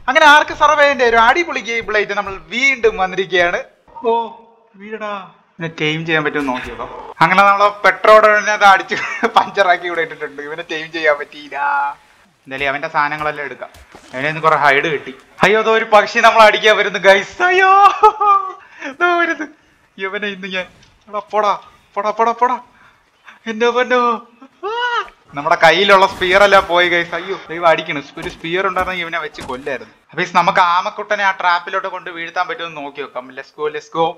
അങ്ങനെ ആർക്ക് സർവേന്റെ ഒരു അടിപൊളി ഗെയിം പ്ലേറ്റ് നമ്മൾ വീണ്ടും വന്നിരിക്കുകയാണ് ഓ വീടാ ഇവനെ ടൈം ചെയ്യാൻ പറ്റുമെന്ന് നോക്കി നോക്കാം അങ്ങനെ നമ്മൾ പെട്രോളിനെ അത് അടിച്ച് പഞ്ചറാക്കി ഇവിടെ ഇട്ടിട്ടുണ്ട് ഇവനെ ടൈം ചെയ്യാൻ പറ്റിയില്ല എന്തായാലും അവന്റെ സാധനങ്ങളെല്ലാം എടുക്കാം അവനെ നിന്ന് കുറെ ഹൈഡ് കിട്ടി അയ്യോ അതോ ഒരു പക്ഷി നമ്മൾ അടിക്കാൻ വരുന്നു ഗൈസ് അയ്യോ ദോ വരുന്നു ഇവനെ ഇന്ന് ഞാൻ എടാ, പോടാ പോടാ പോടാ പോടാ എന്റെ പൊന്നോ ആ. നമ്മുടെ കയ്യിലുള്ള സ്പിയർ എല്ലാം പോയി ഗൈസ് അയ്യോ ദൈവം അടിക്കണ് ഒരു സ്പിയർ ഉണ്ടായിരുന്നെങ്കിൽ ഇവനെ വെച്ച് കൊല്ലായിരുന്നു അപ്പൊ ഈ നമുക്ക് ആമക്കുട്ടനെ ആ ട്രാപ്പിലോട്ട് കൊണ്ട് വീഴ്ത്താൻ പറ്റുമെന്ന് നോക്കി നോക്കാം let's go let's go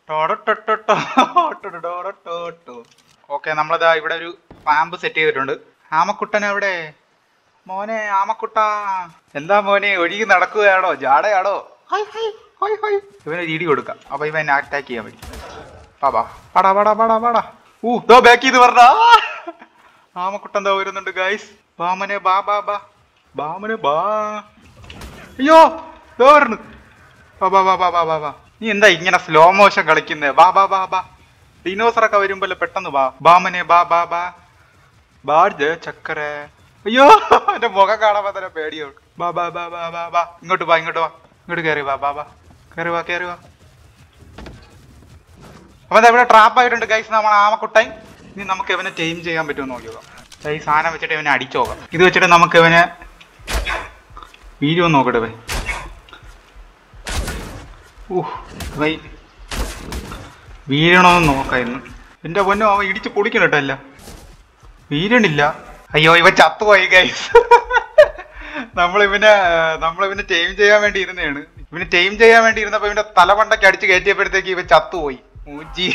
okay നമ്മളിതാ ഇവിടെ ഒരു പാമ്പ് സെറ്റ് ചെയ്തിട്ടുണ്ട് ആമക്കുട്ടൻ എവിടെ മോനെ ആമക്കുട്ട എന്താ മോനെ ഒഴുകി നടക്കുകയാണോ ജാടയാണോ ഹൈ, ഹൈ, ഹൈ, ഹൈ. ഇവന് ഒരു ഇടി കൊടുക്കാം അപ്പൊ ഇവൻ അറ്റാക്ക് ചെയ്യാൻ പറ്റും പാടാ പാടാ പാടാ പാടാ പാടാ ഊ ദോ ബാക്ക് ചെയ്ത് പറഞ്ഞ ആമക്കുട്ടൻ എന്താ വരുന്നുണ്ട് ഗൈസ് ബാമനെ ബാ ബാ ബാ ബാമനെ ബാ അയ്യോ ദോ വരുന്നു ബാ ബാ ബാ ബാ ബാ ബാ ബാ നീ എന്താ ഇങ്ങനെ സ്ലോ മോഷൻ കളിക്കുന്നേ ബാ ബാ ബാ ബാ ഡിനോസർ ഒക്കെ വരുമ്പോ പെട്ടെന്ന് ബാ ബാമനെ ബാ ബാ ബാ ബാർജ് ചക്കര അയ്യോ എന്റെ മുഖം കാണാൻ തന്നെ പേടിയോ ബാ ബാ ബാ ബാ ബാ ബാ ഇങ്ങോട്ട് വാ ഇങ്ങോട്ട് വാ ഇങ്ങോട്ട് കയറി വാ ബാ ബാ കയറി വാ കയറി വാ അപ്പൊ ദാ ഇവിടെ ട്രാപ്പ് ആയിട്ടുണ്ട് ഗൈസ് നമ്മൾ ആമക്കുട്ടൻ ഇനി നമുക്ക് ഇവനെ ടൈം ചെയ്യാൻ പറ്റുമോ നോക്കി നോക്കാം ദാ ഈ സാധനം വെച്ചിട്ട് ഇവനെ അടിച്ചു നോക്കാം ഇത് വെച്ചിട്ട് നമുക്ക് ഇവനെ വീഡിയോ നോക്കട്ടെ ഇവൻ ഊഹ് വൈ വീഴണമെന്ന് നോക്കാം ഇന്ന് എന്റെ പൊന്നോ അവൻ ഇടിച്ച് പൊളിക്കണട്ടോ അല്ല വീഴണില്ല അയ്യോ ഇവൻ ചത്തുപോയി ഗൈസ് നമ്മളിവനെ നമ്മളിവനെ ടൈം ചെയ്യാൻ വേണ്ടി ഇരുന്നതാണ് ഇവന് ടൈം ചെയ്യാൻ വേണ്ടി ഇരുന്നപ്പോ ഇവന്റെ തലമണ്ടയ്ക്ക് അടിച്ച് കയറ്റിയപ്പോഴത്തേക്ക് ഇവൻ ചത്തുപോയി മൂച്ചി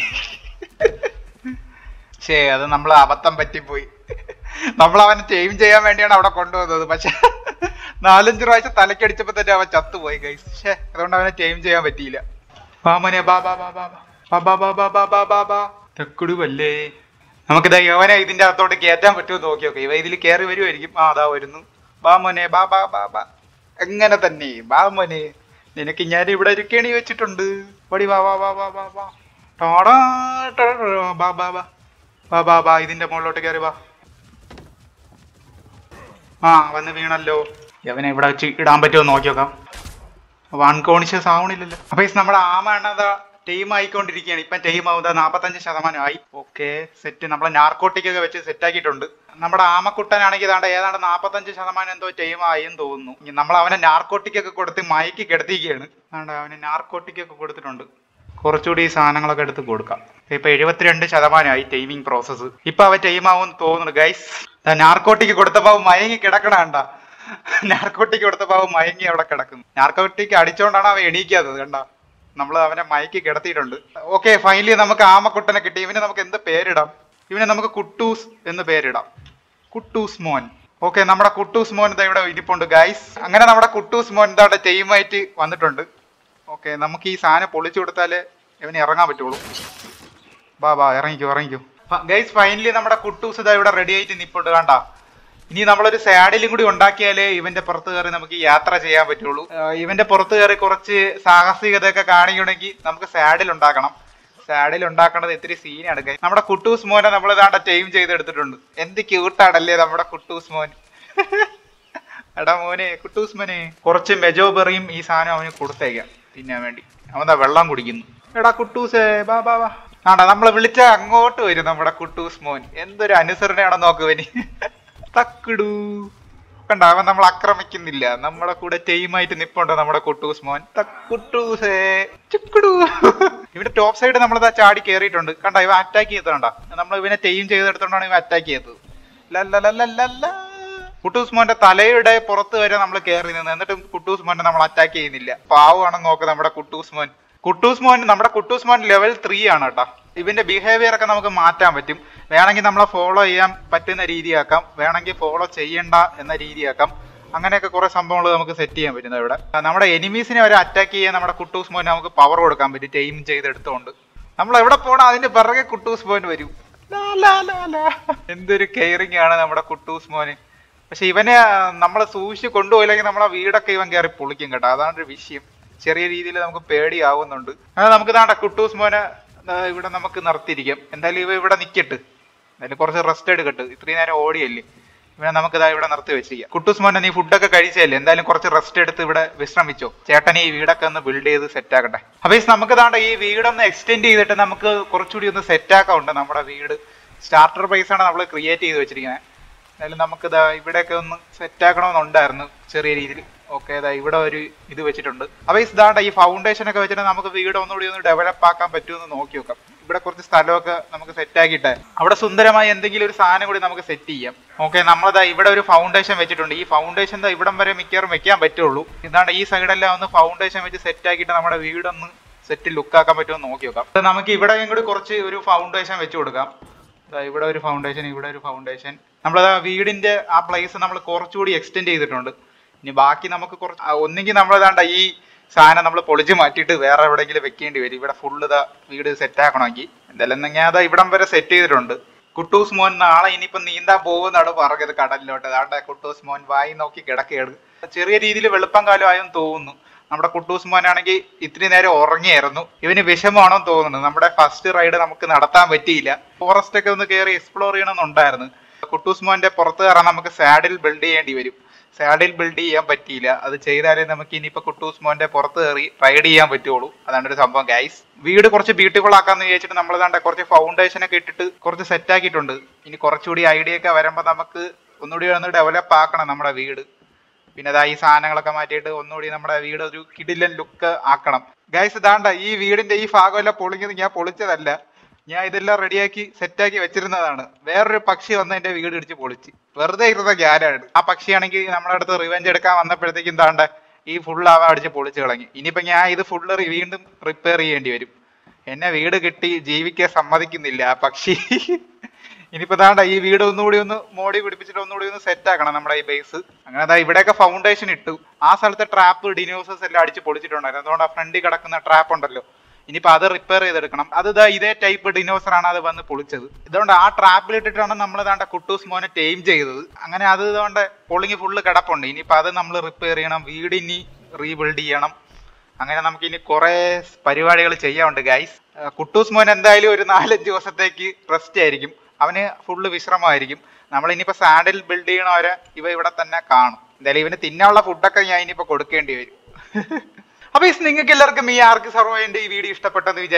ശേ അത് നമ്മൾ അബദ്ധം പറ്റിപ്പോയി നമ്മൾ അവനെ ടൈം ചെയ്യാൻ വേണ്ടിയാണ് അവിടെ കൊണ്ടുവന്നത് പക്ഷെ നാലഞ്ച് പ്രാവശ്യം തലക്കടിച്ചപ്പോ തന്നെ അവൻ ചത്തുപോയി ഗൈസ് ഷേ അതുകൊണ്ട് അവനെ ടൈം ചെയ്യാൻ പറ്റിയില്ല ബാമനെ ബാ ബാ ബാ ബാ ബാ ബാ ബാ ബാ ബാ ബാ ബാ ബാ തെക്കുടുവല്ലേ നമുക്കിതാ യവനെ ഇതിന്റെ അകത്തോട്ട് കയറ്റാൻ പറ്റുമോ നോക്കി നോക്കാം ഇവ ഇതിൽ കയറി വരുമായിരിക്കും ആ അതാ വരുന്നു ബാ മോനെ ബാ ബാ ബാ ബാ എങ്ങനെ തന്നെ ബാ മോനെ നിനക്ക് ഞാൻ ഇവിടെ ഒരു കെണി വെച്ചിട്ടുണ്ട് പടി വാ വാ വാ വാ വാ വാ ടാടാ ടാടാ, ബാ ബാ ബാ ബാ ബാ ബാ ഇതിന്റെ മുകളിലോട്ട് കയറി വാ ആ വന്ന് വീണല്ലോ യവനെ ഇവിടെ വെച്ച് ഇടാൻ പറ്റുമോ നോക്കി നോക്കാം അപ്പൊ അൺകോൺഷ്യസ് ആവണില്ലല്ലോ അപ്പൊ ഇത് നമ്മുടെ ആമ എണ്ണത ടീം ആയിക്കൊണ്ടിരിക്കുകയാണ് ഇപ്പൊ ടീം ആവുന്നത് നാപ്പത്തഞ്ച് ശതമാനം ആയി ഓക്കെ സെറ്റ് നമ്മളെ നാർക്കോട്ടിക് ഒക്കെ വെച്ച് സെറ്റ് ആക്കിയിട്ടുണ്ട് നമ്മുടെ ആമക്കുട്ടനാണെങ്കിൽ ഏതാണ്ട് ഏതാണ്ട് നാപ്പത്തഞ്ച് ശതമാനം എന്തോ ടീം ആയി എന്ന് തോന്നുന്നു ഇനി നമ്മൾ അവനെ നാർക്കോട്ടിക് ഒക്കെ കൊടുത്ത് മയക്കി കിടത്തിയിരിക്കുകയാണ് അതുകൊണ്ട് അവന് നാർക്കോട്ടിക് ഒക്കെ കൊടുത്തിട്ടുണ്ട് കുറച്ചുകൂടി ഈ സാധനങ്ങളൊക്കെ എടുത്ത് കൊടുക്കാം ഇപ്പൊ എഴുപത്തിരണ്ട് ശതമാനമായി ടൈമിംഗ് പ്രോസസ്സ് ഇപ്പൊ അവ ടൈം ആവുമെന്ന് തോന്നുന്നു ഗൈസ് നാർക്കോട്ടിക്ക് കൊടുത്തപ്പോ അവൻ മയങ്ങി കിടക്കണ കണ്ട നാർക്കോട്ടിക്ക് കൊടുത്തപ്പോ അവൻ മയങ്ങി അവിടെ കിടക്കുന്നു നാർക്കോട്ടിക്ക് അടിച്ചോണ്ടാണ് അവൻ എണീക്കാത്തത് കണ്ട നമ്മൾ അവനെ മയക്കി കിടത്തിയിട്ടുണ്ട് ഓക്കെ ഫൈനലി നമുക്ക് ആമക്കുട്ടനെ കിട്ടി ഇവനെ നമുക്ക് എന്ത് പേരിടാം ഇവനെ നമുക്ക് കുട്ടൂസ് എന്ന് പേരിടാം കുട്ടൂസ് മോൻ ഓക്കെ നമ്മുടെ കുട്ടൂസ് മോൻ ഇതാ ഇവിടെ ഇരിപ്പുണ്ട് ഗൈസ് അങ്ങനെ നമ്മുടെ കുട്ടൂസ് മോൻ ഇതാ ടീമായിട്ട് വന്നിട്ടുണ്ട് ഓക്കെ നമുക്ക് ഈ സാധനം പൊളിച്ചു കൊടുത്താലേ ഇവന് ഇറങ്ങാൻ പറ്റുള്ളൂ ബാ ബാ ഇറങ്ങിക്കോ ഇറങ്ങിക്കോ ഗൈസ് ഫൈനലി നമ്മുടെ കുട്ടൂസ് ഇതാ ഇവിടെ റെഡി ആയിട്ട് നിപ്പുണ്ട് കണ്ട ഇനി നമ്മളൊരു സാഡിലും കൂടി ഉണ്ടാക്കിയാലേ ഇവന്റെ പുറത്ത് കയറി നമുക്ക് യാത്ര ചെയ്യാൻ പറ്റുള്ളൂ ആ, ഇവന്റെ പുറത്ത് കയറി കുറച്ച് സാഹസികതയൊക്കെ കാണിക്കണമെങ്കിൽ നമുക്ക് സാഡിൽ ഉണ്ടാക്കണം സാഡിൽ ഉണ്ടാക്കണത് ഇത്തിരി സീനാണ് guys. നമ്മുടെ കുട്ടൂസ് മോനെ നമ്മൾ ഇതാണ്ട ടൈം ചെയ്തെടുത്തിട്ടുണ്ട് എന്ത് ക്യൂട്ടാണല്ലേ നമ്മുടെ കുട്ടൂസ് മോൻ എടാ മോനെ കുട്ടൂസ് മോനെ കുറച്ച് മെജോബെറിയും ഈ സാധനം അവന് കൊടുത്തേക്കാം തിന്നാൻ വേണ്ടി അവന്താ വെള്ളം കുടിക്കുന്നു എടാ കുട്ടൂസേ ബാ ബാ ബാ ആണ്ടാ നമ്മളെ വിളിച്ച അങ്ങോട്ട് വരും നമ്മുടെ കുട്ടൂസ് മോൻ എന്തൊരു അനുസരണയാണെന്ന് നോക്കുവന് തക്കിടൂ കണ്ട അവൻ നമ്മൾ ആക്രമിക്കുന്നില്ല നമ്മളെ കൂടെ ടീമായിട്ട് നിപ്പുണ്ട് നമ്മുടെ കുട്ടൂസ് മോൻ തക്കുട്ടൂസേ ചുക്കുടൂ ഇവിടെ ടോപ്പ് സൈഡ് നമ്മളിതാ ചാടി കയറിയിട്ടുണ്ട് കണ്ട ഇവ അറ്റാക്ക് ചെയ്തണ്ട നമ്മൾ ഇവനെ ടീം ചെയ്തെടുത്തോണ്ടാണ് ഇവ അറ്റാക്ക് ചെയ്തത് ലല്ലലല്ലല്ലല്ല. കുട്ടൂസ് മോന്റെ തലയുടെ പുറത്ത് വരെ നമ്മൾ കയറി നിന്ന് എന്നിട്ടും കുട്ടൂസ് മോനെ നമ്മൾ അറ്റാക്ക് ചെയ്യുന്നില്ല പാവമാണെന്ന് നോക്ക് നമ്മുടെ കുട്ടൂസ് മോൻ കുട്ടൂസ് മോൻ നമ്മുടെ കുട്ടൂസ് മോൻ ലെവൽ ത്രീ ആണ് കേട്ടോ ഇവന്റെ ബിഹേവിയർ ഒക്കെ നമുക്ക് മാറ്റാൻ പറ്റും വേണമെങ്കിൽ നമ്മളെ ഫോളോ ചെയ്യാൻ പറ്റുന്ന രീതിയാക്കാം വേണമെങ്കിൽ ഫോളോ ചെയ്യണ്ട എന്ന രീതിയാക്കാം അങ്ങനെയൊക്കെ കുറെ സംഭവങ്ങൾ നമുക്ക് സെറ്റ് ചെയ്യാൻ പറ്റുന്നത് ഇവിടെ നമ്മുടെ എനിമീസിനെ വരെ അറ്റാക്ക് ചെയ്യാൻ നമ്മുടെ കുട്ടൂസ് മോനെ നമുക്ക് പവർ കൊടുക്കാൻ പറ്റും ടൈം ചെയ്തെടുത്തോണ്ട് നമ്മൾ എവിടെ പോകണം അതിന്റെ പിറകെ കുട്ടൂസ് മോൻ വരും ലാ, ലാ, ലാ, ലാ. എന്തൊരു കെയറിങ് ആണ് നമ്മുടെ കുട്ടൂസ് മോന് പക്ഷെ ഇവനെ നമ്മൾ സൂക്ഷിച്ച് കൊണ്ടുപോയില്ലെങ്കിൽ നമ്മളെ വീടൊക്കെ ഇവൻ കയറി പൊളിക്കും കേട്ടോ അതാണ് ഒരു വിഷയം ചെറിയ രീതിയിൽ നമുക്ക് പേടിയാവുന്നുണ്ട് അത് നമുക്ക് താണ്ട കുട്ടൂസ് മോനെ ദാ ഇവിടെ നമുക്ക് നിർത്തിയിരിക്കാം എന്തായാലും ഇവ ഇവിടെ നിക്കട്ട് എന്തായാലും കുറച്ച് റെസ്റ്റ് എടുക്കട്ട് ഇത്രയും നേരം ഓടിയല്ലേ ഇവനെ നമുക്ക് ഇതാ ഇവിടെ നിർത്തി വെച്ചിരിക്കാം കുട്ടൂസ് മോനെ നീ ഫുഡൊക്കെ കഴിച്ചല്ലേ എന്തായാലും കുറച്ച് റെസ്റ്റ് എടുത്ത് ഇവിടെ വിശ്രമിച്ചോ ചേട്ടൻ ഈ വീടൊക്കെ ഒന്ന് ബിൽഡ് ചെയ്ത് സെറ്റ് ആക്കട്ടെ അപ്പൊ നമുക്ക് താണ്ട ഈ വീടൊന്ന് എക്സ്റ്റെൻഡ് ചെയ്തിട്ട് നമുക്ക് കുറച്ചുകൂടി ഒന്ന് സെറ്റ് ആക്കാറുണ്ട് നമ്മുടെ വീട് സ്റ്റാർട്ടർ ബേസ് ആണ് നമ്മൾ ക്രിയേറ്റ് ചെയ്ത് വെച്ചിരിക്കുന്നത് എന്തായാലും നമുക്ക് ഇതാ ഇവിടെയൊക്കെ ഒന്ന് സെറ്റ് ആക്കണമെന്നുണ്ടായിരുന്നു ചെറിയ രീതിയിൽ ഓക്കെ ഇതാ ഇവിടെ ഒരു ഇത് വെച്ചിട്ടുണ്ട് അപ്പൊ ഈ ഇതാണ്ട ഈ ഫൗണ്ടേഷൻ ഒക്കെ വെച്ചിട്ട് നമുക്ക് വീട് ഒന്നുകൂടി ഒന്ന് ഡെവലപ്പ് ആക്കാൻ പറ്റുമെന്ന് നോക്കി നോക്കാം ഇവിടെ കുറച്ച് സ്ഥലമൊക്കെ നമുക്ക് സെറ്റ് ആക്കിയിട്ട് അവിടെ സുന്ദരമായി എന്തെങ്കിലും ഒരു സാധനം കൂടി നമുക്ക് സെറ്റ് ചെയ്യാം ഓക്കെ നമ്മളിതാ ഇവിടെ ഒരു ഫൗണ്ടേഷൻ വെച്ചിട്ടുണ്ട് ഈ ഫൗണ്ടേഷൻ ദാ ഇവിടം വരെ മിക്കവാറും വെക്കാൻ പറ്റുള്ളൂ ഇതാണ്ട് ഈ സൈഡെല്ലാം ഒന്ന് ഫൗണ്ടേഷൻ വെച്ച് സെറ്റ് ആക്കിയിട്ട് നമ്മുടെ വീടൊന്ന് സെറ്റ് ലുക്ക് ആക്കാൻ പറ്റുമെന്ന് നോക്കി നോക്കാം ഇത് നമുക്ക് ഇവിടെയും കൂടി കുറച്ച് ഒരു ഫൗണ്ടേഷൻ വെച്ച് കൊടുക്കാം ദാ ഇവിടെ ഒരു ഫൗണ്ടേഷൻ ഇവിടെ ഒരു ഫൗണ്ടേഷൻ നമ്മളത് ആ വീടിന്റെ ആ പ്ലേസ് നമ്മൾ കുറച്ചുകൂടി എക്സ്റ്റെൻഡ് ചെയ്തിട്ടുണ്ട് ഇനി ബാക്കി നമുക്ക് കുറച്ച് ആ, ഒന്നെങ്കിൽ നമ്മൾ ഇതാണ്ട ഈ സാധനം നമ്മൾ പൊളിച്ച് മാറ്റിയിട്ട് വേറെ എവിടെയെങ്കിലും വെക്കേണ്ടി വരും ഇവിടെ ഫുള്ള് ഇതാ വീട് സെറ്റ് ആക്കണമെങ്കിൽ എന്തായാലും ഞാൻ അതാ ഇവിടം വരെ സെറ്റ് ചെയ്തിട്ടുണ്ട് കുട്ടൂസ് മോൻ നാളെ ഇനിയിപ്പം നീന്താൻ പോകുന്നതാണ് പറഞ്ഞത് കടലിലോട്ട് അതാണ്ട് കുട്ടൂസ് മോൻ വായി നോക്കി കിടക്കുകയാണ് ചെറിയ രീതിയിൽ വെളുപ്പം കാലം ആയെന്ന് തോന്നുന്നു നമ്മുടെ കുട്ടൂസ് മോനാണെങ്കിൽ ഇത്തിരി നേരം ഉറങ്ങിയായിരുന്നു ഇവന് വിഷമാണോ തോന്നുന്നു നമ്മുടെ ഫസ്റ്റ് റൈഡ് നമുക്ക് നടത്താൻ പറ്റിയില്ല ഫോറസ്റ്റ് ഒക്കെ ഒന്ന് കയറി എക്സ്പ്ലോർ ചെയ്യണമെന്നുണ്ടായിരുന്നു കുട്ടൂസ് മോന്റെ പുറത്ത് കയറാൻ നമുക്ക് സാഡിൽ ബിൽഡ് ചെയ്യേണ്ടി വരും സാഡിൽ ബിൽഡ് ചെയ്യാൻ പറ്റിയില്ല അത് ചെയ്താലേ നമുക്ക് ഇനിയിപ്പോ കുട്ടൂസ് മോന്റെ പുറത്ത് കയറി റൈഡ് ചെയ്യാൻ പറ്റുള്ളൂ അതാണ് ഒരു സംഭവം ഗൈസ് വീട് കുറച്ച് ബ്യൂട്ടിഫുൾ ആക്കാന്ന് വിചാരിച്ചിട്ട് നമ്മൾ ദാണ്ട കുറച്ച് ഫൗണ്ടേഷൻ ഒക്കെ ഇട്ടിട്ട് കുറച്ച് സെറ്റ് ആക്കിയിട്ടുണ്ട് ഇനി കുറച്ചുകൂടി ഐഡിയ ഒക്കെ വരുമ്പോൾ നമുക്ക് ഒന്നുകൂടി ഒന്ന് ഡെവലപ്പ് ആക്കണം നമ്മുടെ വീട് പിന്നെ അതാ ഈ സാധനങ്ങളൊക്കെ മാറ്റിയിട്ട് ഒന്നുകൂടി നമ്മുടെ വീട് ഒരു കിടിലൻ ലുക്ക് ആക്കണം ഗൈസ് ഇതാണ്ട ഈ വീടിന്റെ ഈ ഭാഗമെല്ലാം പൊളിഞ്ഞത് ഞാൻ പൊളിച്ചതല്ല ഞാൻ ഇതെല്ലാം റെഡിയാക്കി സെറ്റാക്കി വെച്ചിരുന്നതാണ് വേറൊരു പക്ഷി വന്ന് എന്റെ വീട് ഇടിച്ച് പൊളിച്ച് വെറുതെ ഇരുന്ന ഗ്യാനാണ് ആ പക്ഷിയാണെങ്കിൽ നമ്മുടെ അടുത്ത് റിവെഞ്ച് എടുക്കാൻ വന്നപ്പോഴത്തേക്കും താണ്ട ഈ ഫുൾ ആവാൻ അടിച്ച് പൊളിച്ച് കളഞ്ഞു ഇനിയിപ്പോ ഞാൻ ഇത് ഫുള്ള് വീണ്ടും റിപ്പയർ ചെയ്യേണ്ടി വരും എന്നെ വീട് കിട്ടി ജീവിക്കാൻ സമ്മതിക്കുന്നില്ല ആ പക്ഷി ഇനിയിപ്പോ താണ്ട ഈ വീട് ഒന്നുകൂടി ഒന്ന് മോടി പിടിപ്പിച്ചിട്ട് ഒന്നുകൂടി ഒന്ന് സെറ്റ് ആക്കണം നമ്മുടെ ഈ ബേസ് അങ്ങനെ ദാ ഇവിടെയൊക്കെ ഫൗണ്ടേഷൻ ഇട്ടു ആ സ്ഥലത്തെ ട്രാപ്പ് ഡിനോസസ് എല്ലാം അടിച്ച് പൊളിച്ചിട്ടുണ്ടായിരുന്നു അതുകൊണ്ട് ആ ഫ്രണ്ടിൽ കിടക്കുന്ന ട്രാപ്പ് ഉണ്ടല്ലോ ഇനിയിപ്പോ അത് റിപ്പയർ ചെയ്തെടുക്കണം അത് ദാ ഇതേ ടൈപ്പ് ഡിനോസർ ആണ് അത് വന്ന് പൊളിച്ചത് ഇതുകൊണ്ട് ആ ട്രാപ്പിൽ ഇട്ടിട്ടാണ് നമ്മൾ ദാണ്ട കുട്ടൂസ് മോനെ ടൈം ചെയ്തത് അങ്ങനെ അത് ഇതുകൊണ്ട് പൊളിങ്ങി ഫുള്ള് കിടപ്പുണ്ട് ഇനിയിപ്പോ അത് നമ്മൾ റിപ്പയർ ചെയ്യണം വീട് ഇനി റീബിൽഡ് ചെയ്യണം അങ്ങനെ നമുക്ക് ഇനി കുറെ പരിപാടികൾ ചെയ്യാനുണ്ട് ഗൈസ് കുട്ടൂസ് മോൻ എന്തായാലും ഒരു നാലഞ്ച് ദിവസത്തേക്ക് റെസ്റ്റ് ആയിരിക്കും അവന് ഫുള്ള് വിശ്രമമായിരിക്കും നമ്മൾ ഇനിയിപ്പോ സാഡിൽ ബിൽഡ് ചെയ്യണവരെ ഇവ ഇവിടെ തന്നെ കാണും എന്തായാലും ഇവന് തിന്നാനുള്ള ഫുഡൊക്കെ ഞാൻ ഇനിയിപ്പോ കൊടുക്കേണ്ടി വരും അപ്പൊ നിങ്ങൾക്ക് എല്ലാവർക്കും ഈ ആർക്ക് സർവൈൻ്റെ ഈ വീഡിയോ ഇഷ്ടപ്പെട്ടെന്ന് വിചാരിച്ചു